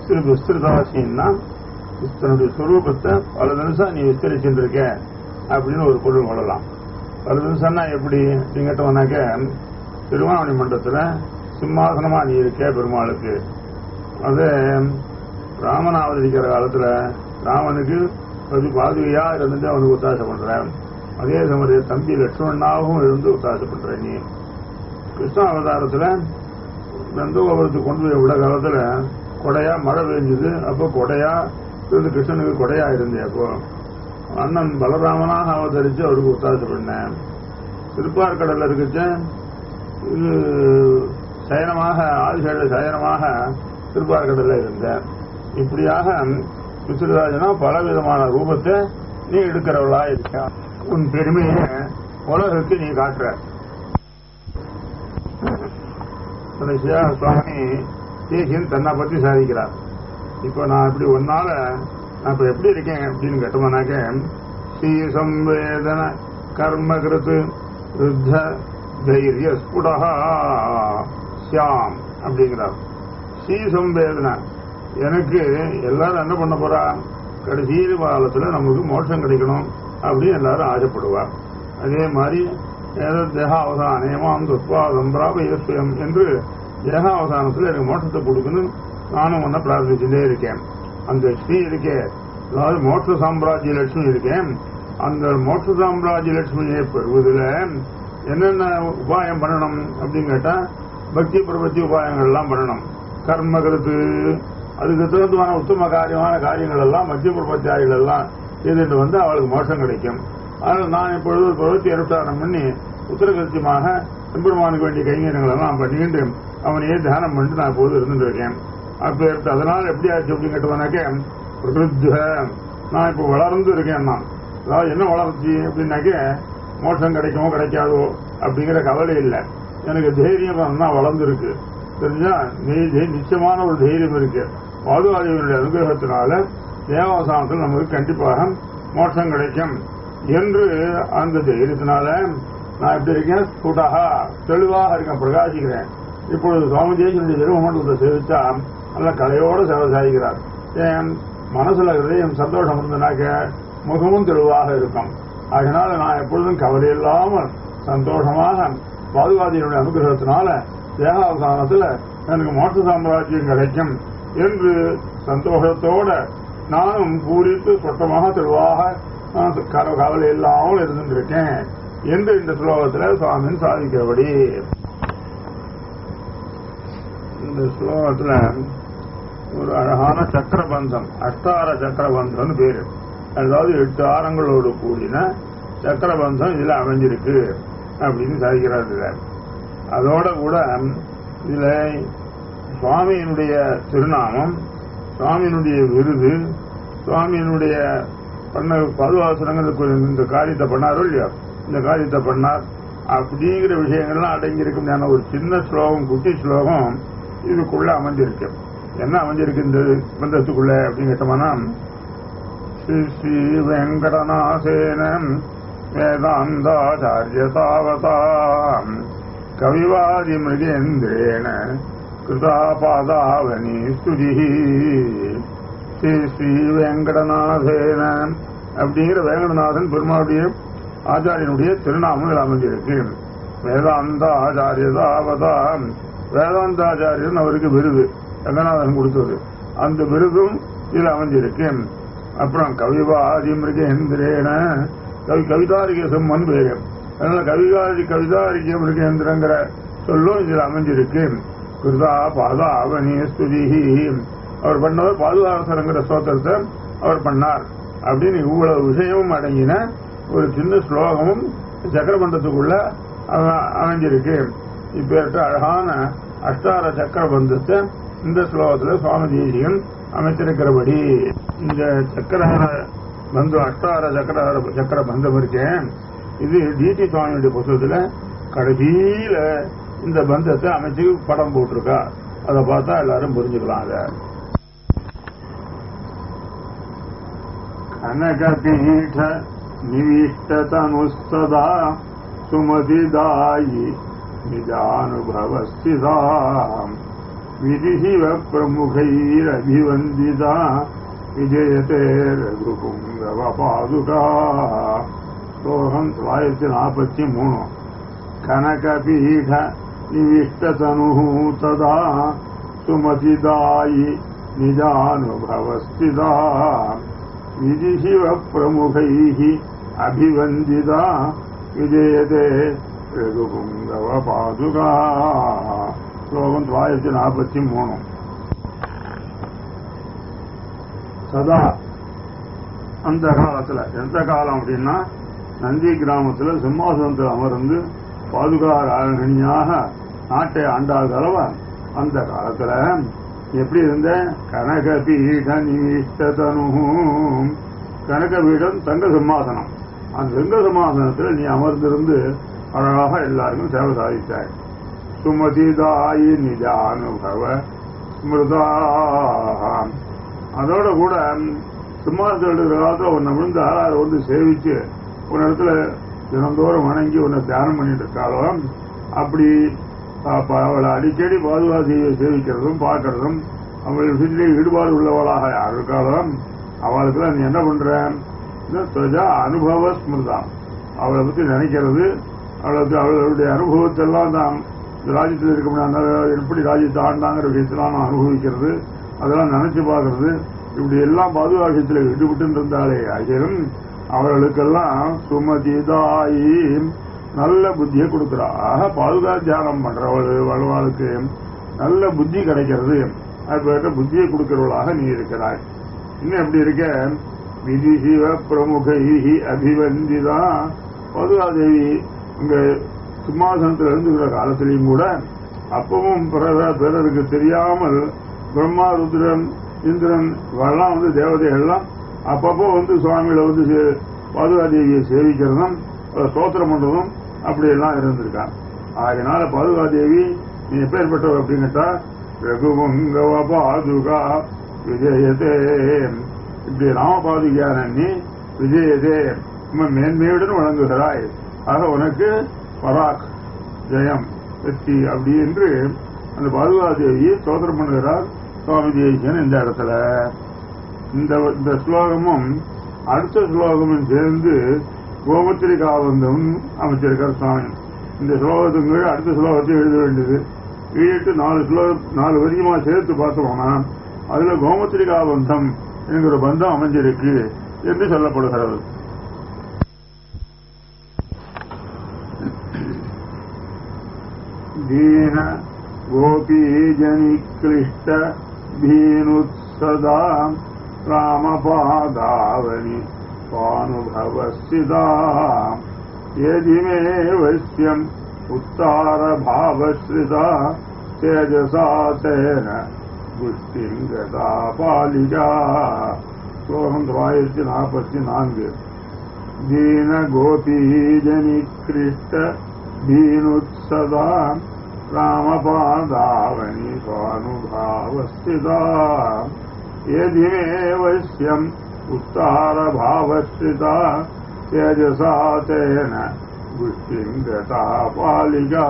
விஸ்திரு விஸ்திருதாசின்னா தன்னுடைய ஸ்வரூபத்தை பல நிமிஷம் நீ விஸ்தரிச்சுருக்க அப்படின்னு ஒரு பொருள் கொள்ளலாம் பல நிமிஷம்னா எப்படி அப்படின்னு கேட்டோம்னாக்க திருவாவணி மண்டலத்துல சிம்மாசனமா நீ இருக்க பெருமாளுக்கு அது ராமன் அவதரிக்கிற காலத்துல ராமனுக்கு அது பாதுகையா இருந்துட்டு அவனுக்கு ஒத்தாசை பண்றேன் அதே சமயம் தம்பி லட்சுமணனாகவும் இருந்து ஒத்தாசை பண்ற நீ கிருஷ்ண அவதாரத்துல நந்தகோபுரத்துக்கு கொண்டு போய் விட காலத்துல கொடையா மழை பெஞ்சது அப்போ கொடையா இருந்து கிருஷ்ணனுக்கு கொடையா இருந்தே அப்போ அண்ணன் பலராமனாக அவதரிச்சு அவருக்கு ஒத்தாசை பண்ணேன் திருப்பார்கடல்ல இருக்குச்சு இது சயனமாக ஆதிசேட சயனமாக திருப்பார்கடல்ல இருந்தேன் இப்படியாக விசிறுராஜனா பல விதமான ரூபத்தை நீ எடுக்கிறவளா இருக்க உன் பெருமையை உலகுக்கு நீ காட்டுற கடைசியா சுவாமி தேசியன் தன்னை பத்தி சாதிக்கிறார் இப்போ நான் இப்படி ஒன்னால நான் இப்ப எப்படி இருக்கேன் அப்படின்னு கேட்டோம்னாக்க ஸ்ரீ சம்வேதன கர்மகிருத்து ருத்த தைரிய ஸ்புடா சியாம் அப்படிங்கிறார் ஸ்ரீ சம்வேதன எனக்கு எல்லாரும் என்ன பண்ண போறா கடைசி காலத்துல நமக்கு மோட்சம் கிடைக்கணும் அப்படின்னு எல்லாரும் ஆசைப்படுவா அதே மாதிரி ஏதோ தேகாவதானேமாம் துத்வாதம் பிராபயஸ்வயம் என்று தேகாவதானத்தில் எனக்கு மோட்சத்தை கொடுக்கணும் நானும் ஒன்ன பிரார்த்திச்சுட்டே இருக்கேன் அந்த ஸ்ரீ இருக்கே அதாவது மோட்ச சாம்ராஜ்ய லட்சுமி இருக்கேன் அந்த மோட்ச சாம்ராஜ்ய லட்சுமியை பெறுவதில் என்னென்ன உபாயம் பண்ணணும் அப்படின்னு கேட்டா பக்தி பிரபத்தி உபாயங்கள் எல்லாம் பண்ணணும் கர்ம கருத்து அதுக்கு தகுந்தமான உத்தம காரியமான காரியங்கள் எல்லாம் மத்திய பிரபத்தியாரிகள் எல்லாம் செய்துட்டு வந்து அவளுக்கு மோட்சம் கிடைக்கும் அதனால் நான் இப்பொழுது ஒரு பிரவத்தி அனுஷ்டானம் பண்ணி உத்தரகத்தியமாக எம்பெருமானுக்கு வேண்டிய கைங்கரியங்கள் எல்லாம் பண்ணிக்கிட்டு அவனையே தியானம் பண்ணிட்டு நான் இப்போது இருந்துட்டு இருக்கேன் அப்ப எடுத்து அதனால எப்படி ஆச்சு அப்படின்னு கேட்டவனாக்க பிரகிருத்த நான் இப்போ வளர்ந்து இருக்கேன் நான் அதாவது என்ன வளர்ச்சி அப்படின்னாக்க மோட்சம் கிடைக்குமோ கிடைக்காதோ அப்படிங்கிற கவலை இல்லை எனக்கு தைரியம் தான் வளர்ந்துருக்கு தெரிஞ்சா நெய் தை- நிச்சயமான ஒரு தைரியம் இருக்கு பாதுகாதிகளுடைய அனுகிரகத்தினால தேவாசானத்தில் நமக்கு கண்டிப்பாக மோட்சம் கிடைக்கும் என்று அந்த தைரியத்தினால நான் எப்படி இருக்கேன் ஸ்புடகா தெளிவாக இருக்கேன் பிரகாசிக்கிறேன் இப்பொழுது சுவாமி தேசியனுடைய திருமண்டலத்தை சேவிச்சா நல்ல கலையோடு சேவை சாதிக்கிறார் ஏன் மனசுல ஹிருதயம் சந்தோஷம் இருந்தனாக்க முகமும் தெளிவாக இருக்கும் அதனால நான் எப்பொழுதும் கவலை இல்லாமல் சந்தோஷமாக பாதுகாதியினுடைய அனுகிரகத்தினால தேகாவசானத்துல எனக்கு மோட்ச சாம்ராஜ்யம் கிடைக்கும் என்று சந்தோஷத்தோட நானும் பூரித்து சொட்டமாக தெளிவாக நான் க- கவலை இல்லாமல் இருந்திருக்கேன் என்று இந்த ஸ்லோகத்தில் சுவாமின் சாதிக்கிறபடி இந்த ஸ்லோகத்துல ஒரு அழகான சக்கரபந்தம் அஷ்டார சக்கரபந்தம்னு பேரு அதாவது எட்டு ஆரங்களோடு கூடின சக்கரபந்தம் இதுல அமைஞ்சிருக்கு அப்படின்னு சாதிக்கிறார் இதுல அதோட கூட இதுல சுவாமியினுடைய திருநாமம் சுவாமியினுடைய விருது சுவாமியினுடைய பண்ண பதுவாசனங்களுக்கு இந்த காரியத்தை பண்ணாரோ இல்லையா இந்த காரியத்தை பண்ணார் அப்படிங்கிற விஷயங்கள்லாம் அடங்கியிருக்கும் ஞான ஒரு சின்ன ஸ்லோகம் குட்டி ஸ்லோகம் இதுக்குள்ள அமைஞ்சிருக்கு என்ன அமைஞ்சிருக்கு இந்த பந்தத்துக்குள்ள அப்படின்னு கேட்டோம்னா ஸ்ரீ ஸ்ரீ வெங்கடநாசேன வேதாந்தாச்சாரிய தாவதாம் கவிவாதி மிருகேந்திரேன கிருதாபாதாவனி ஸ்துதி ஸ்ரீ ஸ்ரீ வெங்கடநாதேன அப்படிங்கிற வேங்கடநாதன் பெருமாளுடைய ஆச்சாரியனுடைய திருநாமம் இதில் அமைஞ்சிருக்கு வேதாந்த ஆச்சாரியதாவதாம் வேதாந்தாச்சாரியன் அவருக்கு விருது ரங்கநாதன் கொடுத்தது அந்த விருதும் இதில் அமைஞ்சிருக்கு அப்புறம் கவிவாதி மிருகேந்திரேன கவி கவிதாரிகசம்மன் பேரு அதனால கவிகாரி கவிதாரிக மிருகேந்திரங்கிற சொல்லும் இதில் அமைஞ்சிருக்கு கிருதா பாதா அவனி ஸ்துதி அவர் பண்ணவர் பாதுகாசரங்கிற ஸ்தோத்திரத்தை அவர் பண்ணார் அப்படின்னு இவ்வளவு விஷயமும் அடங்கின ஒரு சின்ன ஸ்லோகமும் சக்கரபந்தத்துக்குள்ள அவ- அமைஞ்சிருக்கு இப்பேற்ற அழகான அஷ்டார சக்கரபந்தத்தை இந்த ஸ்லோகத்துல சுவாமி தேசிகன் அமைத்திருக்கிறபடி இந்த சக்கர பந்து அஷ்டார சக்கர சக்கர பந்தம் இருக்கேன் இது டிடி சுவாமியுடைய புத்தகத்துல கடைசியில இந்த பந்தத்தை அமைச்சு படம் போட்டிருக்கா அதை பார்த்தா எல்லாரும் புரிஞ்சுக்கலாம் அதை கனகபீఠ நிவிஷ்டதனுஸ்ததா சுமதிதாயி நிஜானுபவஸ்திதா விதிசிவ பிரமுகைரபிவந்திதா விஜயதே ரகுபுங்கவ பாதுகா ஸ்லோகம் தொள்ளாயிரத்தி நாற்பத்தி மூணு கனகபீட நிவிஷ்டதனு ததா சுமதிதாயி நிஜானுபவஸ்திதா விதிசிவ பிரமுகைः அபிவந்திதா விஜயதே ரகுபுங்கவ பாதுகா ஸ்லோகம் தொள்ளாயிரத்தி நாற்பத்தி மூணு சதா அந்த காலத்துல எந்த காலம் அப்படின்னா நந்தி கிராமத்துல சிம்மாசனத்தில் அமர்ந்து பாதுகா ராகணியாக நாட்டை ஆண்டாள் தலவ அந்த காலத்துல எப்படி இருந்த கனக பீட நீஷ்டதனு கனக பீடம் தங்க சிம்மாசனம் அந்த தங்க சிம்மாசனத்துல நீ அமர்ந்திருந்து அழகாக எல்லாருக்கும் சேவை சாதித்தாய் சுமதிதாயி நிஜானுபவ ஸ்மிருதா அதோட கூட சிம்மாசத்தில் இருக்கிற காலத்துல உன்னை விழுந்து ஆளாறு வந்து சேவிச்சு ஒரு இடத்துல தினந்தோறும் வணங்கி உன்னை தியானம் பண்ணிட்டு இருக்காளோ அப்படி அப்ப அவளை அடிக்கடி பாதுகாதியை சேவிக்கிறதும் பார்க்கறதும் அவள் விஷயத்திலே ஈடுபாடு உள்ளவளாக யார் இருக்காளோ அவளுக்குலாம் நீ என்ன பண்ற இந்த துவஜா அனுபவ ஸ்மிருதம் அவளை பத்தி நினைக்கிறது அவளுக்கு அவளுடைய அனுபவத்தை எல்லாம் தான் இந்த ராஜ்யத்தில் இருக்க முடியாது எப்படி ராஜ்யத்தை ஆண்டாங்கிற விஷயத்தெல்லாம் நான் அனுபவிக்கிறது அதெல்லாம் நினைச்சு பார்க்கறது இப்படி எல்லாம் பாதுகாக்கத்தில் ஈடுபட்டு இருந்தாலே ஆகியும் அவர்களுக்கெல்லாம் சுமதிதாயி நல்ல புத்தியை கொடுக்கிறா ஆக பாதுகா தியானம் பண்றவள் வாழ்வாளுக்கு நல்ல புத்தி கிடைக்கிறது அது புத்தியை கொடுக்கிறவளாக நீ இருக்கிறாய் இன்னும் எப்படி இருக்க விதி சிவ பிரமுகி அபிவந்திதா பாதுகாதேவி இங்க சிம்மாசனத்தில் இருந்துகிற காலத்திலையும் கூட அப்பவும் பிறர பிறருக்கு தெரியாமல் பிரம்மா ருத்ரன் இந்திரன் இவெல்லாம் வந்து தேவதைகள்லாம் அப்பப்போ வந்து சுவாமிகளை வந்து சே- பாதுகாதேவியை சேவிக்கிறதும் அதை ஸ்தோத்திரம் பண்றதும் அப்படி எல்லாம் இருந்திருக்கான் அதனால பாதுகாதேவி நீ எப்பேற்பட்டவ அப்படின்னு கேட்டா ரகுபங்கவ பாதுகா விஜயதே இப்படி ராம பாதுகையான நீ விஜயதே உம்மை மேன்மையுடன் வழங்குகிறாய் ஆக உனக்கு பராக் ஜெயம் வெற்றி அப்படி என்று அந்த பாதுகாதேவியை ஸ்தோத்திரம் பண்ணுகிறார் சுவாமி தேசியன் இந்த இடத்துல இந்த இந்த ஸ்லோகமும் அடுத்த ஸ்லோகமும் சேர்ந்து கோமத்திரி காவந்தம் அமைச்சிருக்கார் சுவாமி இந்த ஸ்லோகத்துக்கு கீழே அடுத்த ஸ்லோகத்தை எழுத வேண்டியது எழுதிட்டு நாலு ஸ்லோகம் நாலு வரியுமா சேர்த்து பார்த்தோம்னா அதுல கோமத்திரி காவந்தம் என்கிற பந்தம் அமைஞ்சிருக்கு என்று சொல்லப்படுகிறது दीन गोपीजनिक्लिष्ट भीनुत्सदा रामपादावनि स्वानुभवस्थिता यदि मे वश्यम् उत्तारभावश्रिता तेजसा तेन புஷ்டிங் கதா பாலிகா ஸ்லோகம் தொள்ளாயிரத்தி நாற்பத்தி நான்கு दीन गोपीजनिकृष्ट दीनुत्सदा रामपादावनि स्वानुभावस्थिता यदि मे वश्यम् उत्तारभावस्थिता तेजसा तेन पुष्टिम् गता पालिका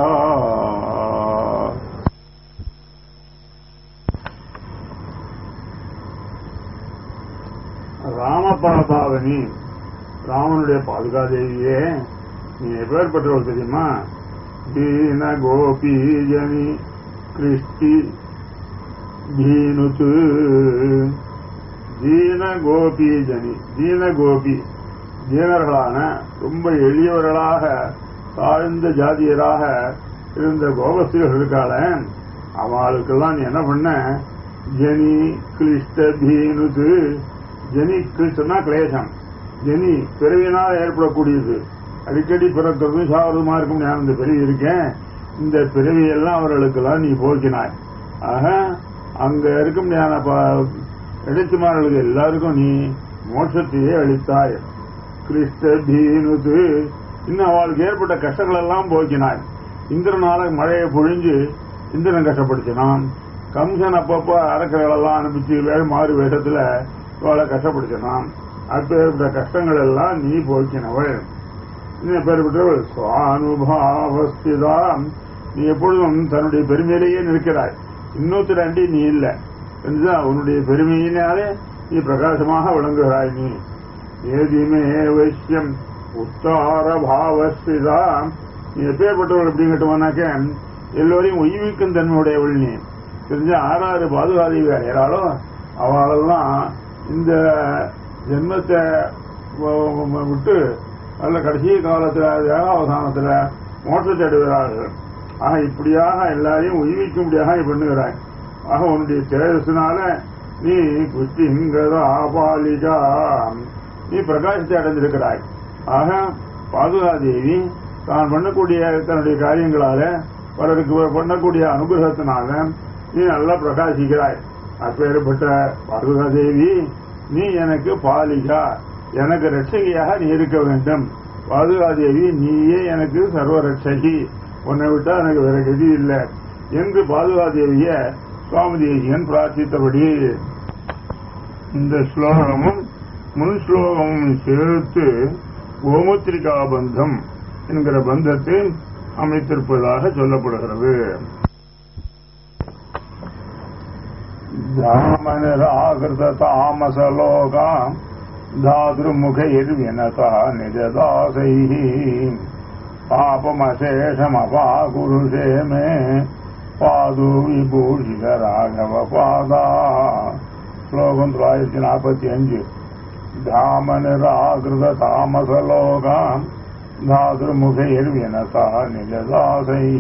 ராமபாதாவனி ராமனுடைய பாதுகாதேவியே நீ எப்பேற்பட்டவள் தெரியுமா தீன கோபீஜனி கிருஷ்டி தீனுத்து தீன கோபீஜனி தீன கோபி தீனர்களான ரொம்ப எளியவர்களாக தாழ்ந்த ஜாதியராக இருந்த கோபஸ்திகள் இருக்காள அவளுக்கெல்லாம் நீ என்ன பண்ண ஜனி கிளிஷ்ட பீனுது ஜனி கிளிஷ்டனா கிளேசம் ஜனி பிறவினால் ஏற்படக்கூடியது அடிக்கடி பிறக்கிறதும் சாவதுமா இருக்கும் நான் இந்த பிறவி இருக்கேன் இந்த பிறவியெல்லாம் அவர்களுக்கெல்லாம் நீ போக்கினாய் ஆக அங்க இருக்கும் ஞான இடைச்சுமார்களுக்கு எல்லாருக்கும் நீ மோட்சத்தையே அளித்தாய் கிறிஸ்த தீனுது இன்னும் அவளுக்கு ஏற்பட்ட கஷ்டங்கள் எல்லாம் போக்கினாய் இந்திரனால மழையை பொழிஞ்சு இந்திரன் கஷ்டப்படுத்தினான் கம்சன் அப்பப்போ அரக்கர்களெல்லாம் அனுப்பிச்சு வேறு மாறு வேஷத்துல அவளை கஷ்டப்படுத்தினான் அப்பேற்பட்ட கஷ்டங்கள் எல்லாம் நீ போக்கினவள் இன்னும் பேர்பட்டவள் சுவானுபாவஸ்திதா நீ எப்பொழுதும் தன்னுடைய பெருமையிலேயே நிற்கிறாய் இன்னொருத்தர் அண்டி நீ இல்லை என்றுதான் உன்னுடைய பெருமையினாலே நீ பிரகாசமாக விளங்குகிறாய் நீ ஏதிமே வைஷ்யம் உத்தார பாவஸ்திதா நீ எப்பேற்பட்டவள் அப்படின்னு கேட்டோம்னாக்க எல்லோரையும் உய்விக்கும் தன்மையுடையவள் நீ தெரிஞ்ச ஆறாறு பாதுகாதி வேறாலோ அவளெல்லாம் இந்த ஜென்மத்தை வ- வ- விட்டு நல்ல கடைசி காலத்துல தேகாவசானத்துல மோட்சத்தை அடைகிறார்கள் ஆக இப்படியாக எல்லாரையும் உய்விக்கும்படியாக பண்ணுகிறாய் ஆக உன்னுடைய தேஜஸ்னால நீ குஷ்டிங்கதா பாலிகா நீ பிரகாசத்தை அடைந்திருக்கிறாய் ஆக பாதுகாதேவி தான் பண்ணக்கூடிய தன்னுடைய காரியங்களால பிறருக்கு பண்ணக்கூடிய அனுகிரகத்தினால நீ நல்லா பிரகாசிக்கிறாய் அப்பேற்பட்ட பாதுகாதேவி நீ எனக்கு பாலிகா எனக்கு ரட்சகியாக நீ இருக்க வேண்டும் பாதுகாதேவி நீயே எனக்கு சர்வ ரட்சகி உன்னை விட்டா எனக்கு வேற கதி இல்லை என்று பாதுகாதேவிய சுவாமி தேசிகன் பிரார்த்தித்தபடி இந்த ஸ்லோகமும் முன் ஸ்லோகமும் சேர்த்து கோமுத்திரிகா பந்தம் என்கிற பந்தத்தை அமைத்திருப்பதாக சொல்லப்படுகிறது தாமனிராகிருத தாமசலோகாம் தாதுர்முகைர்வினதா நிஜதாசைः பாபமசேஷமபாகுருஷே மே பாது விபூஷித ராகவ பாதா ஸ்லோகம் தொள்ளாயிரத்தி நாற்பத்தி அஞ்சு தாமனிராகிருத தாமசலோகாம் தாதுர்முகைர்வினதா நிஜதாசைः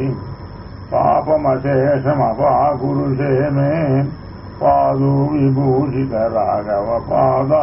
पापमशेषमपाकुरुषे मे पादु विभूषित राघव पादा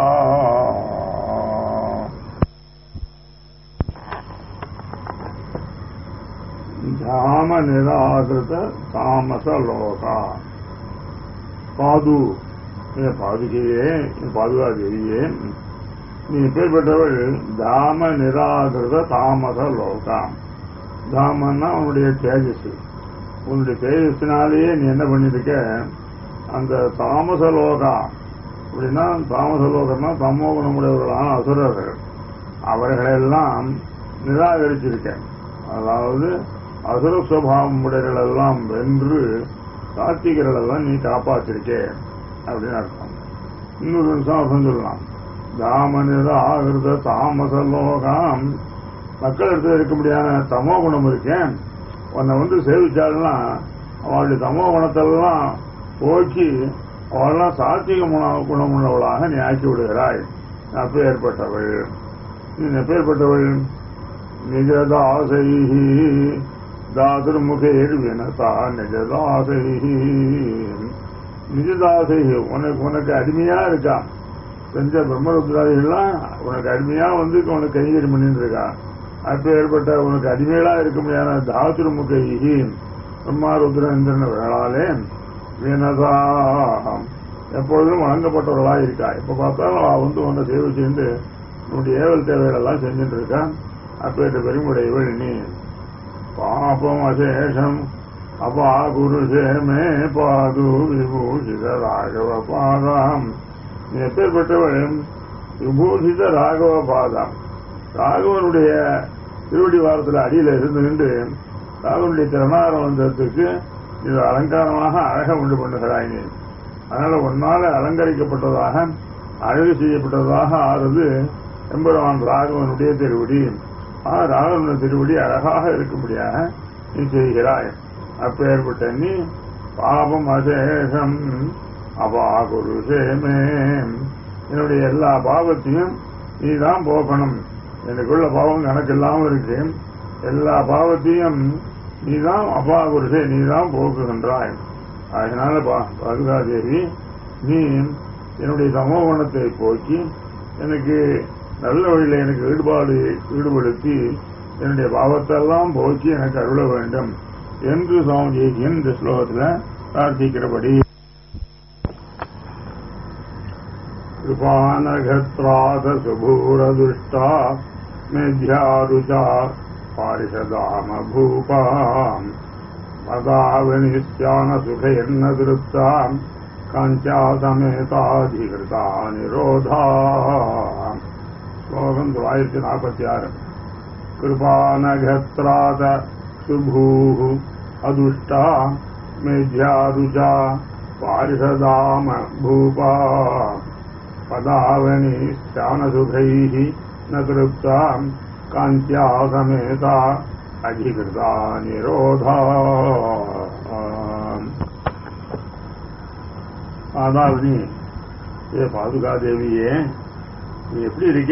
धाम निराकृत तामस लोका பாது என் பாதுகையே என் பாதுகா தேவியே நீ எப்பேற்பட்டவள் தாம நிராகிருத தாமச லோகாம் தாமன்னா உன்னுடைய தேஜஸ் உன்னுடைய தேஜஸ்னாலேயே நீ என்ன பண்ணிருக்க அந்த தாமச லோகா அப்படின்னா தாமச லோகம்னா தமோ குணமுடையவர்களான அசுரர்கள் அவர்களெல்லாம் நிராகரிச்சிருக்க அதாவது அசுர சுவாவம் உடையவர்களெல்லாம் வென்று சாத்திகர்களெல்லாம் நீ காப்பாற்றிருக்கே அப்படின்னு அர்த்தம் இன்னொரு நிமிஷம் அர்த்தம் சொல்லலாம் தாம நிராகிருத தாமச லோகாம் மக்கள் இடத்துல இருக்க முடியாத தமோ குணம் இருக்கேன் உன்னை வந்து சேவிச்சாள்னா அவளுடைய தமோ குணத்தெல்லாம் போக்கி அவளெல்லாம் சாத்திக குண குணமுள்ளவளாக நீ ஆக்கி விடுகிறாய் அப்பேற்பட்டவள் நீ எப்பேற்பட்டவள் நிஜதாசை தாதுர்முகேர் வினதா நிஜதாசை நிஜதாசை உனக்கு உனக்கு அடிமையா இருக்கான் செஞ்ச பிரம்மருத்ராதிகள்லாம் உனக்கு அடிமையா வந்து உனக்கு கைகறி பண்ணிட்டு இருக்கான் அப்பேற்பட்ட உனக்கு அடிமைகளா இருக்க முடியாத தாதுர்முகை பிரம்மாருத்ர இந்திரன் வேளாலே வீணதா எப்பொழுதும் வழங்கப்பட்டவர்களா இருக்கா இப்ப பார்த்தாலும் அவ வந்து உன்னை சேவை செய்து உன்னுடைய ஏவல் தேவைகள் எல்லாம் செஞ்சுட்டு இருக்கான் அப்பேற்ற பெருமுடையவள் நீ பாபம் அசேஷம் அப்பா குருஷேமே பாது விபூஷித ராகவ பாதாம் நீ எப்பேற்பட்டவள் விபூஷித ராகவ பாதாம் ராகவனுடைய திருவடி வாரத்தில் அடியில் இருந்து நின்று ராகவனுடைய திருநாரம் வந்ததுக்கு இது அலங்காரமாக அழக உண்டு பண்ணுகிறாய் நீ அதனால உன்னால அலங்கரிக்கப்பட்டதாக அழகு செய்யப்பட்டதாக ஆறுது எம்பெருமான் ராகவனுடைய திருவடி ஆ ராகவனுடைய திருவடி அழகாக இருக்கும்படியாக நீ செய்கிறாய் அப்பேற்பட்ட நீ பாபம் அசேஷம் அபாகுருஷேமே என்னுடைய எல்லா பாவத்தையும் நீ தான் போக்கணும் எனக்குள்ள பாவம் கணக்கு இல்லாம இருக்கு எல்லா பாவத்தையும் நீ தான் அபாகுருஷே நீ தான் போக்குகின்றாய் அதனால பாதுகாதேவி நீ என்னுடைய சமோகணத்தை போக்கி எனக்கு நல்ல வழியில் எனக்கு ஈடுபாடு ஈடுபடுத்தி என்னுடைய பாவத்தெல்லாம் போக்கி எனக்கு அருள வேண்டும் என்று சுவாமி தேசியன் இந்த ஸ்லோகத்தில் பிரார்த்திக்கிறபடி कृपानघत्राथ सुभूरदुष्टा मेध्यारुचा पारिषदाम भूपाम् मदावनित्यानसुखैर्न दृप्ताम् काञ्चासमेताधिकृता निरोधा श्लोकम् தொள்ளாயிரத்தி நாற்பத்தி ஆறு கிருபானகத்ராத சுபூ அதுஷ்டா मेध्यारुचा पारिषदाम भूपा पदावनिश्चानसुखैः न तृप्ता कान्त्या समेता अधिकृता निरोधा அதாவது ஏ பாதுகா தேவியே நீ எப்படி இருக்க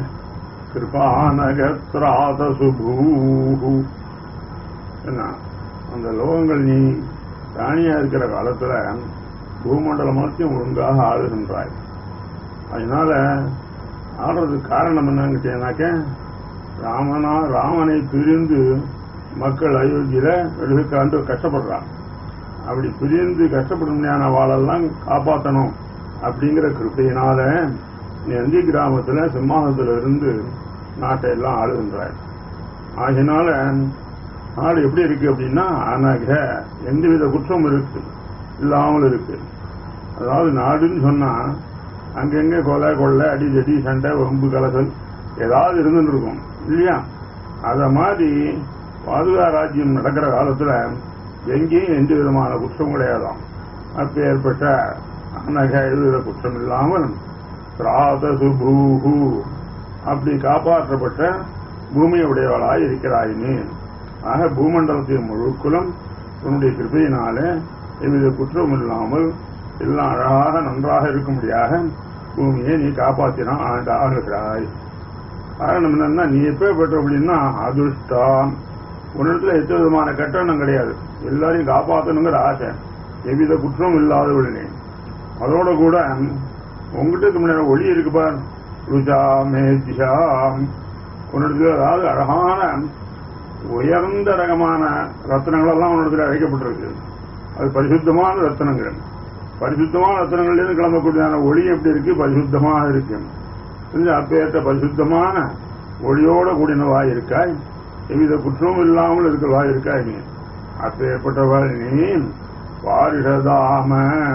கிருபாநகத்ராத சுபூஹு என்ன அந்த லோகங்கள் நீ ராணியா இருக்கிற காலத்துல பூமண்டலமாத்தையும் ஒழுங்காக ஆளுகின்றாய் அதனால ஆடுறதுக்கு காரணம் என்னன்னு கேட்டீங்கன்னாக்க ராமனா ராமனை பிரிந்து மக்கள் அயோத்தியில வெளுக்காண்டு கஷ்டப்படுறான் அப்படி பிரிந்து கஷ்டப்படுமையான வாழெல்லாம் காப்பாற்றணும் அப்படிங்கிற கிருப்பையினால நீ அந்தி கிராமத்துல சிம்மாசத்துல இருந்து நாட்டை எல்லாம் ஆளுகின்றாய் ஆகினால நாடு எப்படி இருக்கு அப்படின்னா அனக எந்தவித குற்றம் இருக்கு இல்லாமல் இருக்கு அதாவது நாடுன்னு சொன்னா அங்கங்க கொலை கொள்ளை அடி ஜடி சண்டை வம்பு கலசல் ஏதாவது இருந்துட்டு இருக்கும் இல்லையா அத மாதிரி பாதுகா ராஜ்யம் நடக்கிற காலத்துல எங்கேயும் எந்த விதமான குற்றம் கிடையாதாம் அப்ப ஏற்பட்ட அனக எதுவித குற்றம் இல்லாமல் திராத சுபூஹு அப்படி காப்பாற்றப்பட்ட பூமியுடையவளாய் இருக்கிறாயினே ஆக பூமண்டலத்தின் முழுக்குலம் உன்னுடைய கிருபையினால எவ்வித குற்றம் இல்லாமல் எல்லாம் அழகாக நன்றாக இருக்கும்படியாக பூமியை நீ காப்பாற்றினா ஆண்டு ஆளுகிறாய் காரணம் என்னன்னா நீ எப்ப பெற்ற அப்படின்னா அதிர்ஷ்டம் உன்னிடத்துல எந்த விதமான கட்டணம் கிடையாது எல்லாரையும் காப்பாற்றணுங்கிற ஆசை எவ்வித குற்றம் இல்லாதவள் நீ அதோட கூட உங்ககிட்ட முன்னாடி ஒளி இருக்கு பார் ருஜா மேஜா உன்னிடத்துல அதாவது அழகான உயர்ந்த ரகமான ரத்னங்கள் எல்லாம் உன்னிடத்துல அழைக்கப்பட்டிருக்கு அது பரிசுத்தமான ரத்னங்கள் பரிசுத்தமான ரத்னங்கள்லேருந்து கிளம்பக்கூடியதான ஒளி எப்படி இருக்கு பரிசுத்தமாக இருக்கு அப்பேற்ற பரிசுத்தமான ஒளியோட கூடினவாய் இருக்காய் எவ்வித குற்றமும் இல்லாமல் இருக்கிறவாய் இருக்காய் நீ அப்பேற்பட்டவள் நீ பாரிஷதாம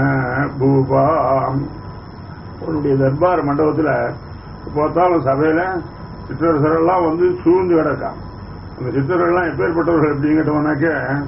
பூபாம் உன்னுடைய தர்பார் மண்டபத்துல பார்த்தாலும் சபையில சிற்றரசரெல்லாம் வந்து சூழ்ந்து கிடக்கான் அந்த சித்தர்கள்லாம் எப்பேற்பட்டவர்கள் எப்படின்னு கேட்டோம்னாக்க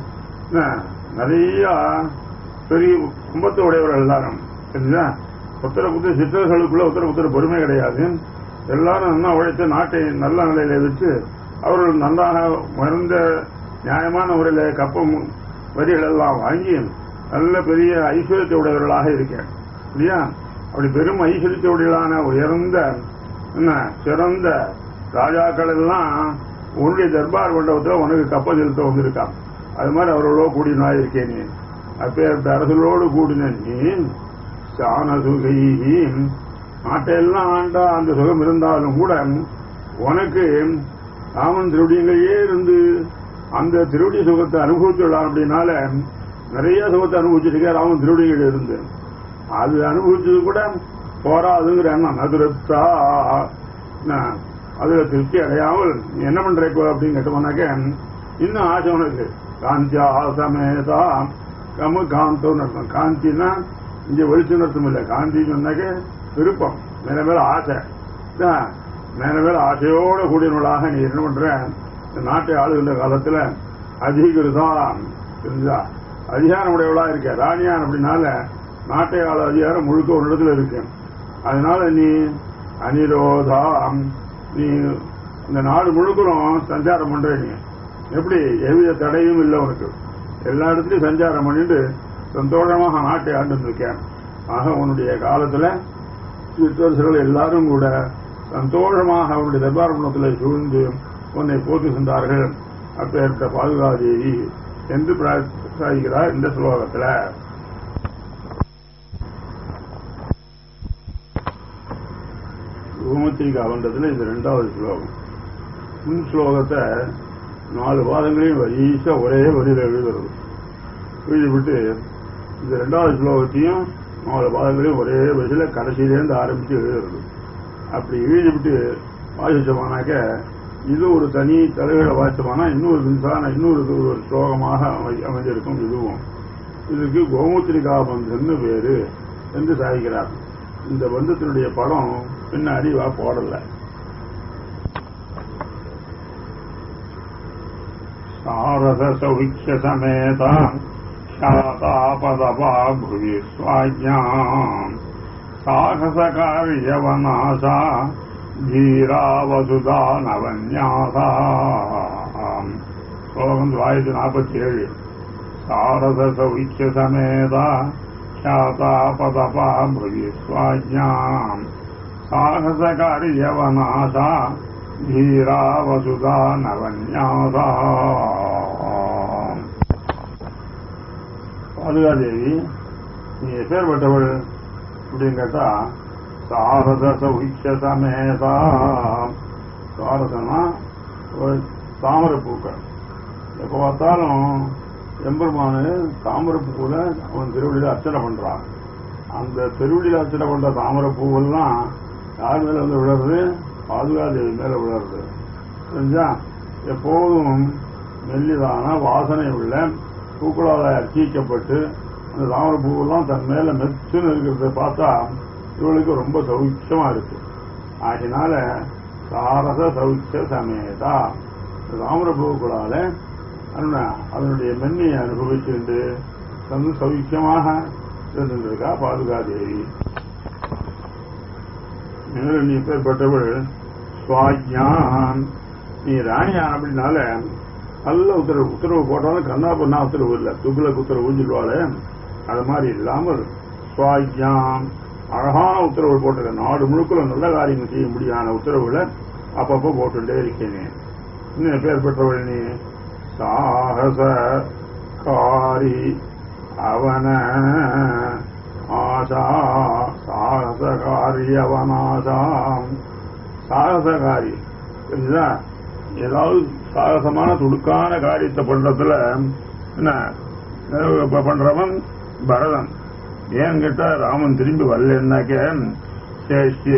நிறைய பெரிய கும்பத்தை உடையவர்கள் எல்லாரும் சரிங்களா உத்தர புத்திர சித்தர்களுக்குள்ள உத்தர புத்திர பொறுமை கிடையாது எல்லாரும் நல்லா உழைத்த நாட்டை நல்ல நிலையில வச்சு அவர்கள் நன்றாக மருந்த நியாயமான முறையில கப்பம் வரிகள் எல்லாம் வாங்கி நல்ல பெரிய ஐஸ்வர்யத்தை உடையவர்களாக இருக்கேன் இல்லையா அப்படி பெரும் ஐஸ்வர்யத்தையுடையலான உயர்ந்த என்ன சிறந்த ராஜாக்கள் எல்லாம் உன்னுடைய தர்பார் மண்டபத்தில் உனக்கு கப்பல் செலுத்த வந்திருக்கான் அது மாதிரி அவர்களோட கூடினாய் இருக்கேன் நீ அப்பேற்பட்ட அரசர்களோடு கூடின நீ சான சுகி நாட்டையெல்லாம் ஆண்டா அந்த சுகம் இருந்தாலும் கூட உனக்கு ராமன் திருவடியங்களையே இருந்து அந்த திருவடி சுகத்தை அனுபவிச்சுள்ளார் அப்படின்னால நிறைய சுகத்தை அனுபவிச்சிருக்க ராமன் திருவடிகள் இருந்து அது அனுபவிச்சது கூட போராதுங்கிற எண்ணம் அதிருப்தா அதுல திருப்தி அடையாமல் நீ என்ன பண்ற அப்படின்னு கேட்டோம்னாக்க இன்னும் ஆசை உனக்கு காந்தியா சமேதா கமு காந்தோன்னு அர்த்தம் காந்தின்னா இங்க வெளிச்சம் அர்த்தம் இல்லை காந்தின்னு சொன்னாக்க விருப்பம் மேல மேல ஆசை மேல மேல ஆசையோட கூடியவர்களாக நீ என்ன பண்ற இந்த நாட்டை ஆளுகின்ற காலத்துல அதிகிருதான் தெரிஞ்சா அதிகாரம் உடையவளா இருக்க ராணியான் அப்படின்னால நாட்டை ஆள அதிகாரம் முழுக்க ஒரு இடத்துல இருக்கு அதனால நீ அனிரோதாம் நீ இந்த நாடு முழுக்கணும் சஞ்சாரம் பண்ற நீ எப்படி எவ்வித தடையும் இல்லை உனக்கு எல்லா இடத்துலயும் சஞ்சாரம் பண்ணிட்டு சந்தோஷமாக நாட்டை ஆண்டு இருக்கேன் ஆக உன்னுடைய காலத்துல சிற்றரசர்கள் எல்லாரும் கூட சந்தோஷமாக அவனுடைய தர்பார் மண்டலத்தில் சூழ்ந்து உன்னை போட்டு சென்றார்கள் அப்பேற்பட்ட பாதுகாதேவி என்று பிரார்த்திக்கிறார் இந்த ஸ்லோகத்துல பூமத்திரிகா அவன்றதுல இது ரெண்டாவது ஸ்லோகம் முன் ஸ்லோகத்தை நாலு பாதங்களையும் வரிசா ஒரே வரியில் எழுதுறது எழுதிவிட்டு இந்த ரெண்டாவது ஸ்லோகத்தையும் நாலு பாதங்களையும் ஒரே வரிசையில் கடைசியிலேருந்து ஆரம்பித்து எழுதுறது அப்படி எழுதிவிட்டு வாசிச்சோமானாக்க இது ஒரு தனி தலைகளை வாசிச்சோமானா இன்னொரு மின்சான இன்னொரு ஒரு ஸ்லோகமாக அமைஞ்சிருக்கும் இதுவும் இதுக்கு கோமுத்திரிகா பந்தன்னு பேரு என்று சாதிக்கிறார் இந்த பந்தத்தினுடைய படம் பின்னாடி வா போடல சாரத சௌக்கிய சமேதா ख्यातापदपा भुवि स्वाज्ञाम् साहसकार्यवनाशा धीरा वसुधा नवन्यासा ஸ்லோகம் தொள்ளாயிரத்தி நாற்பத்தி ஏழு சாரத சௌக்கிய சமேதா ख्याता पदपा भुवि स्वाज्ञाम् साहसकार्यवनाशा धीरा वसुधा नवन्यासा பாதுகாதேவி நீ எப்பேற்பட்டவள் அப்படின்னு கேட்டா சாரத சௌக்கிய சமேதா சாரதனா ஒரு தாமரை பூக்கள் எப்போ பார்த்தாலும் எம்பெருமானு தாமரை பூவில் அவன் திருவடியில் அர்ச்சனை பண்றான் அந்த திருவடியில் அர்ச்சனை பண்ற தாமரை பூவெல்லாம் யார் மேல வந்து விழுறது பாதுகாதேவி மேல விழுறது புரிஞ்சா எப்போதும் மெல்லிதான வாசனை உள்ள பூக்களால் அர்ச்சிக்கப்பட்டு அந்த தாமரை பூவெல்லாம் தன் மேல மெச்சுன்னு இருக்கிறத பார்த்தா இவளுக்கு ரொம்ப சௌக்கியமா இருக்கு ஆகினால சாரச சௌக்கிய சமேதா இந்த தாமரை பூக்களால அதனுடைய மென்மையை அனுபவிச்சுண்டு தந்து சௌக்கியமாக இருந்திருக்கா பாதுகாதேவி நீ பேர்பட்டவள் சுவாஜ்யான் நீ ராணியா அப்படின்னால நல்ல உத்தரவு உத்தரவு போட்டாலும் கண்ணா பண்ணா உத்தரவு இல்லை துகுலக்கு உத்தரவு சொல்லுவாளே அது மாதிரி இல்லாமல் சுவாஜ்யாம் அழகான உத்தரவு போட்டிருக்க நாடு முழுக்கல நல்ல காரியங்கள் செய்ய முடியாத உத்தரவுகளை அப்பப்போ போட்டுட்டே இருக்கேனே இன்னும் பேர் பெற்றவள் நீ சாகச காரி அவன ஆசா சாகசகாரி அவனாசாம் சாகசகாரி புரியுதா ஏதாவது சாகசமான துடுக்கான காரியத்தை பண்றதுல என்ன இப்ப பண்றவன் பரதன் ஏன் கேட்டா ராமன் திரும்பி வரலன்னாக்க சேஷ்யே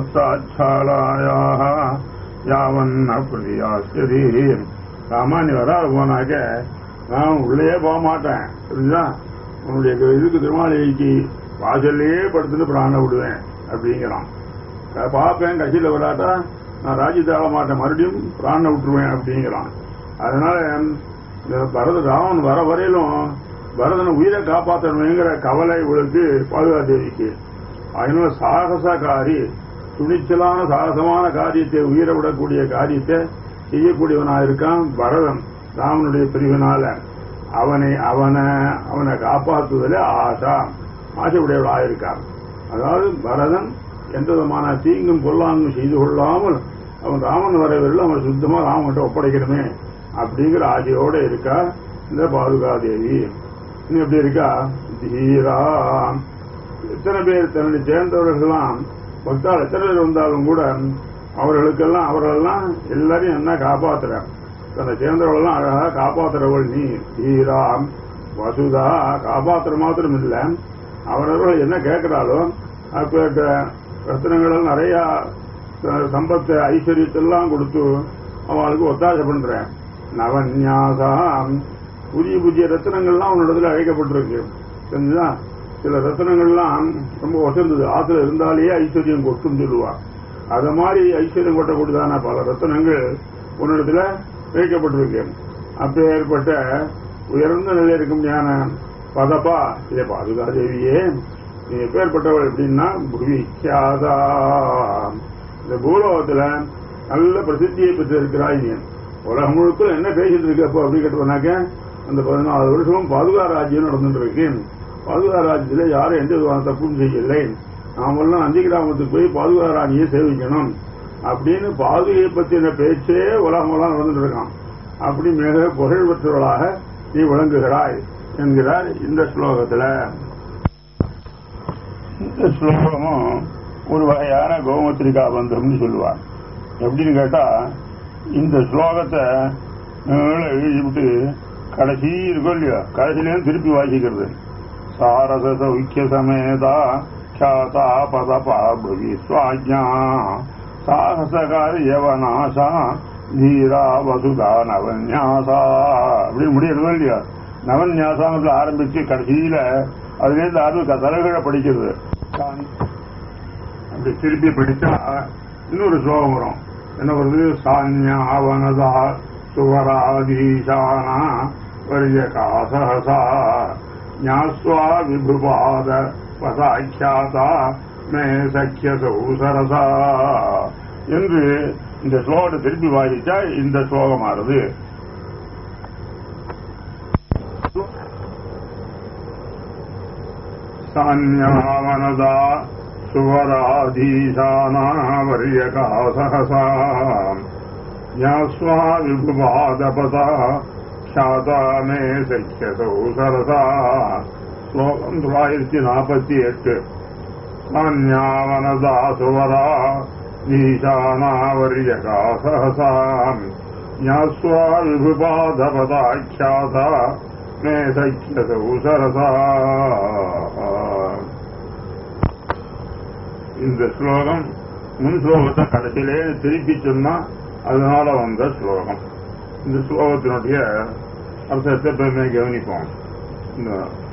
புரஸ்தாச்சாலாயாக யாவன் அப்படியாசரி ராமா நீ வராது போனாக்க நான் உள்ளே போக மாட்டேன் புரியுதா உன்னுடைய இதுக்கு திருமாளிகைக்கு வாசல்லையே படுத்துட்டு பிராண விடுவேன் அப்படிங்கிறான் பார்ப்பேன் கட்சியில் விடாட்டா நான் ராஜ்யத்தை ஆள மாட்டேன் மறுபடியும் பிராண விட்டுருவேன் அப்படிங்கிறான் அதனால இந்த பரத ராமன் வர வரையிலும் பரதனை உயிரை காப்பாற்றணுங்கிற கவலை இவளுக்கு பாதுகாதேவிக்கு அதனால சாகசகாரி துணிச்சலான சாகசமான காரியத்தை உயிரை விடக்கூடிய காரியத்தை செய்யக்கூடியவனா இருக்கான் பரதன் ராமனுடைய பிரிவினால அவனை அவனை அவனை காப்பாற்றுவதில் ஆசா ஆசையுடையவளா இருக்கான் அதாவது பரதன் எந்த விதமான தீங்கும் பொல்லாங்கும் செய்து கொள்ளாமல் அவன் ராமன் வரவில்லை அவன் சுத்தமா ராமன்கிட்ட ஒப்படைக்கணுமே அப்படிங்கிற ஆசையோட இருக்கா இந்த பாதுகாதேவி இன்னும் எப்படி இருக்கா தீரா எத்தனை பேர் தன்னுடைய சேர்ந்தவர்கள்லாம் பக்தால் எத்தனை பேர் வந்தாலும் கூட அவர்களுக்கெல்லாம் அவர்களெல்லாம் எல்லாரையும் என்ன காப்பாத்துறார் தன்னை சேர்ந்தவர்களெல்லாம் அழகாக காப்பாத்துறவள் நீ தீரா வசுதா காப்பாத்துற மாத்திரம் இல்லை அவரவர்கள் என்ன கேட்கிறாளோ அப்பேற்ற ரத்தனங்கள் நிறைய சம்பத்து ஐஸ்வர்யத்தெல்லாம் கொடுத்து அவளுக்கு ஒத்தாசை பண்றேன் நவன்யாசம் புதிய புதிய ரத்தனங்கள்லாம் உன்னிடத்துல அழைக்கப்பட்டிருக்கு தெரிஞ்சுதா சில ரத்தனங்கள்லாம் ரொம்ப வசந்தது ஆத்துல இருந்தாலேயே ஐஸ்வர்யம் கொட்டும் சொல்லுவா அத மாதிரி ஐஸ்வர்யம் கொட்டக்கூடியதான பல ரத்தனங்கள் உன்னிடத்துல வைக்கப்பட்டிருக்கு அப்ப ஏற்பட்ட உயர்ந்த நிலையில் இருக்க முடியாத பதப்பா இதை பாதுகாதேவியே நீ எப்பேற்பட்டவள் எப்படின்னா புவிக்காதா இந்த பூலோகத்துல நல்ல பிரசித்தியை பெற்று இருக்கிறாய் நீ உலகம் முழுக்க என்ன பேசிட்டு இருக்கு அப்போ அப்படி கேட்டோம்னாக்க அந்த பதினாலு வருஷமும் பாதுகா ராஜ்யம் நடந்துட்டு இருக்கு பாதுகா ராஜ்யத்துல யாரும் எந்த விதமான தப்பும் செய்யலை நாமெல்லாம் அஞ்சு கிராமத்துக்கு போய் பாதுகா ராணியை சேவிக்கணும் அப்படின்னு பாதுகையை பற்றின பேச்சே உலகமெல்லாம் நடந்துட்டு இருக்கான் அப்படி மிக புகழ் பெற்றவர்களாக நீ விளங்குகிறாய் என்கிறார் இந்த ஸ்லோகத்துல இந்த ஸ்லோகமும் ஒரு வகையான கோமத்திரிகா பந்தம்னு சொல்லுவார் எப்படின்னு கேட்டா இந்த ஸ்லோகத்தை எழுதிவிட்டு கடைசி இருக்கும் இல்லையா கடைசியிலேயும் திருப்பி வாசிக்கிறது சாரத சௌக்கிய சமேதா ख्याता पदपा भुवि स्वाज्ञा சாகசகாரியவனாசா தீரா வசுதா நவன்யாசா அப்படி முடியறது இல்லையா நவன்யாசாங்கத்துல ஆரம்பிச்சு கடைசியில அதுலேருந்து ஆரம்பிக்க தலைகளை படிக்கிறது அப்படி திருப்பி படிச்சா இன்னொரு ஸ்லோகம் வரும் என்ன வருது சான்யாவனதா சுவராதீசானா வரிய காசகசா ஞாஸ்வா விபுபாத பதாக்கியாதா மே சக்கியசௌ சரசா என்று இந்த ஸ்லோகத்தை திருப்பி வாசிச்சா இந்த ஸ்லோகமானது சான்யாவனதா சுவராதீசானாவரியகா சகசா ஞாஸ்வா விபுபாதபதா ख्याता मे सख्यसौ सरसा ஸ்லோகம் தொள்ளாயிரத்தி நாற்பத்தி எட்டு சான்யாவனதா சுவரா ஈசானாவரியகா சகசா ஞாஸ்வா விபுபாதபதாख्याता மே சக்கியசௌ சரசா இந்த ஸ்லோகம் முன் ஸ்லோகத்தை கடைசியிலே திருப்பி சொன்னா அதனால வந்த ஸ்லோகம் இந்த ஸ்லோகத்தினுடைய அர்த்தத்தை பெருமை கவனிப்போம் இந்த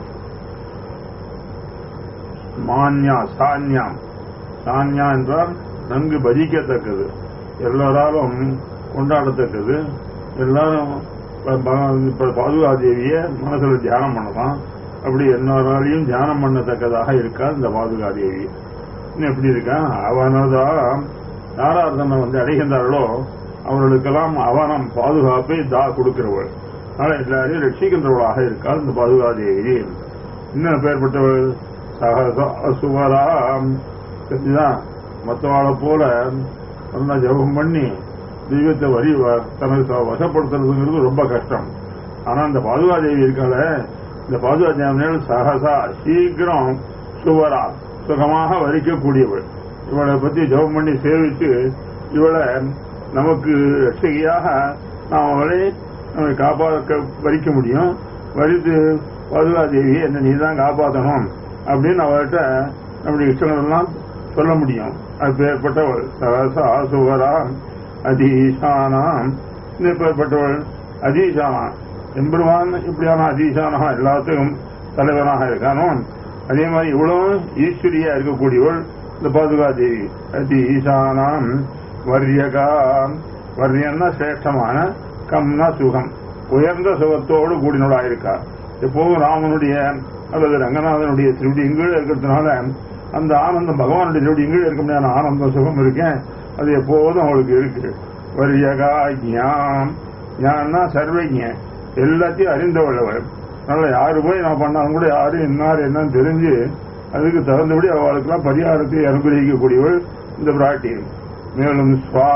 மான்யா சான்யாம் சான்யா என்றால் நன்கு பஜிக்கத்தக்கது எல்லோராலும் கொண்டாடத்தக்கது எல்லாரும் இப்ப பாதுகாதேவிய மனசுல தியானம் பண்ணலாம் அப்படி எல்லாராலையும் தியானம் பண்ணத்தக்கதாக இருக்கா இந்த பாதுகாதேவி இன்னும் எப்படி இருக்கா அவனதான் யாரார் தன்னை வந்து அடைகின்றார்களோ அவர்களுக்கெல்லாம் அவனம் பாதுகாப்பை தா கொடுக்கிறவள் அதனால எல்லாரையும் ரட்சிக்கின்றவளாக இருக்காள் இந்த பாதுகாதேவி இன்னும் பேர்பட்டவள் சகசா சுவராம் தெரிஞ்சுதான் மற்றவாளை போல நல்லா ஜபம் பண்ணி தெய்வத்தை வரி தனக்கு வசப்படுத்துறதுங்கிறது ரொம்ப கஷ்டம் ஆனா இந்த பாதுகாதேவி இருக்கால இந்த பாதுகாதேவி சகசா சீக்கிரம் சுவரா சுகமாக வரிக்கக்கூடியவள் இவளை பத்தி ஜபம் பண்ணி சேவித்து இவளை நமக்கு ரட்சகியாக நாம் அவளை நம்மை காப்பாற்ற வரிக்க முடியும் வரித்து பாதுகாதேவி என்ன நீ தான் காப்பாற்றணும் அப்படின்னு அவர்கிட்ட நம்முடைய இஷ்டங்களெல்லாம் சொல்ல முடியும் அது பேர்பட்டவள் சகசா சுவரா அதீசானாம் பேர்பட்டவள் அதீசானா எம்பெருமான் இப்படியான அதீசானா எல்லாத்துக்கும் தலைவனாக இருக்கானோ அதே மாதிரி இவ்வளவு ஈஸ்வரியா இருக்கக்கூடியவள் இந்த பாதுகாதேவி அதீசானாம் வர்யகா வர்யன்னா சிரேஷ்டமான கம்னா சுகம் உயர்ந்த சுகத்தோடு கூடினோடாயிருக்கா எப்போதும் ராமனுடைய அல்லது ரங்கநாதனுடைய திருடி இங்கீழ இருக்கிறதுனால அந்த ஆனந்தம் பகவானுடைய திருடி இங்கீழ இருக்க முடியாத ஆனந்த சுகம் இருக்கேன் அது எப்போதும் அவளுக்கு இருக்கு வரியகா ஞான் ஞான்னா சர்வஜ எல்லாத்தையும் அறிந்தவள் அவள் அதனால யாரு போய் நான் பண்ணாலும் கூட யாரு என்னார் என்னன்னு தெரிஞ்சு அதுக்கு தகுந்தபடி அவளுக்கெல்லாம் பரிகாரத்தை அனுகிரகிக்கக்கூடியவள் இந்த பிராட்டி மேலும் ஸ்வா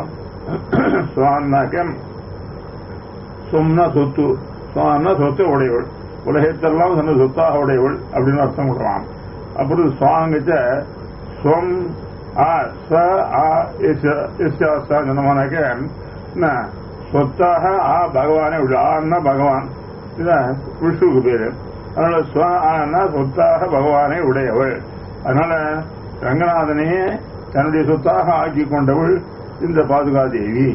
சுவான்னாக்க சொன்னா சொத்து சுவான்னா சொத்தை உடையவள் உலகத்தெல்லாம் சொன்ன சொத்தாக உடையவள் அப்படின்னு அர்த்தம் கொடுக்கலாம் அப்புறம் சுவாங்கிட்ட ஸ்வம் ஆ ச ஆ சொன்னமானாக்க என்ன சொத்தாக ஆ பகவானே விடு ஆன்னா பகவான் இதான் விஷ்ணுவுக்கு பேரு அதனால ஸ்வ ஆனா சொத்தாக பகவானை உடையவள் அதனால ரங்கநாதனையே தன்னுடைய சொத்தாக ஆக்கி கொண்டவள் இந்த பாதுகாதேவி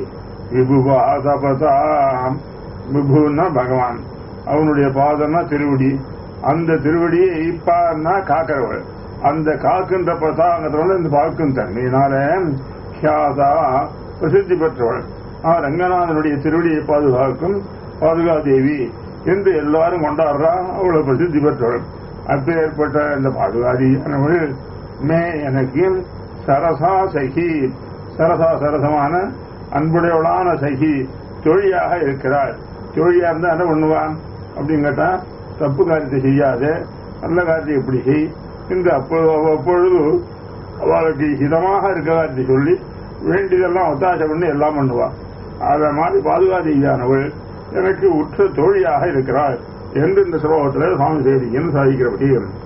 விபுபாதபதாம் விபுன்னா பகவான் அவனுடைய பாதம்னா திருவடி அந்த திருவடியை இப்பான்னா காக்கிறவள் அந்த காக்கின்ற பிரசாங்கத்தோட இந்த பார்க்கும் தன்மையினால கியாதா பிரசித்தி பெற்றவள் ரங்கநாதனுடைய திருவடியை பாதுகாக்கும் பாதுகாதேவி என்று எல்லாரும் கொண்டாடுறா அவ்வளவு பிரசித்தி பெற்றவள் அப்பேற்பட்ட இந்த பாதுகாதியானவள் மே எனக்கு சரசா சகி சரசா சரசமான அன்புடையவளான சகி தொழியாக இருக்கிறாள் தொழியா இருந்தா என்ன பண்ணுவான் அப்படின்னு கேட்டா தப்பு காரியத்தை செய்யாத நல்ல காரியத்தை எப்படி செய் என்று அப்பொழுது அப்பொழுது அவளுக்கு ஹிதமாக இருக்க காரியத்தை சொல்லி வேண்டியதெல்லாம் ஒத்தாசை பண்ணி எல்லாம் பண்ணுவான் அத மாதிரி பாதுகாதியானவள் எனக்கு உற்ற தோழியாக இருக்கிறாள் என்று இந்த ஸ்லோகத்தில் சுவாமி சேதிக்கன்னு சாதிக்கிறபடி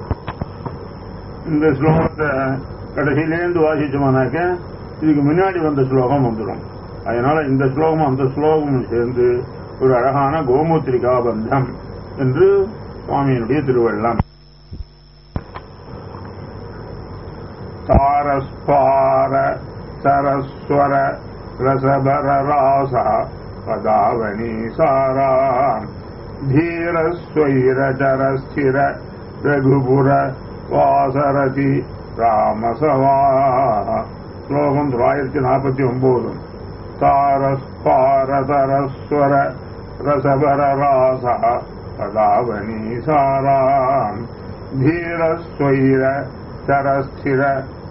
இந்த ஸ்லோகத்தை கடைசியிலேருந்து வாசிச்சோம்னாக்க இதுக்கு முன்னாடி வந்த ஸ்லோகம் வந்துடும் அதனால இந்த ஸ்லோகமும் அந்த ஸ்லோகமும் சேர்ந்து ஒரு அழகான கோமூத்திரிகா பந்தம் என்று சுவாமியினுடைய திருவள்ளம் தாரஸ்பார சரஸ்வர ரசபர ராசா பதாவனி சாரா धीरस्वैरचरस्थिर रघुपुर வாசரதி ராமசவா ஸ்லோகம் தொள்ளாயிரத்தி நாற்பத்தி ஒன்பது தாரஸ்பாரதரஸ்வர ரசபர ராச तदावनीसाराम् धीरस्वैर चरस्थिर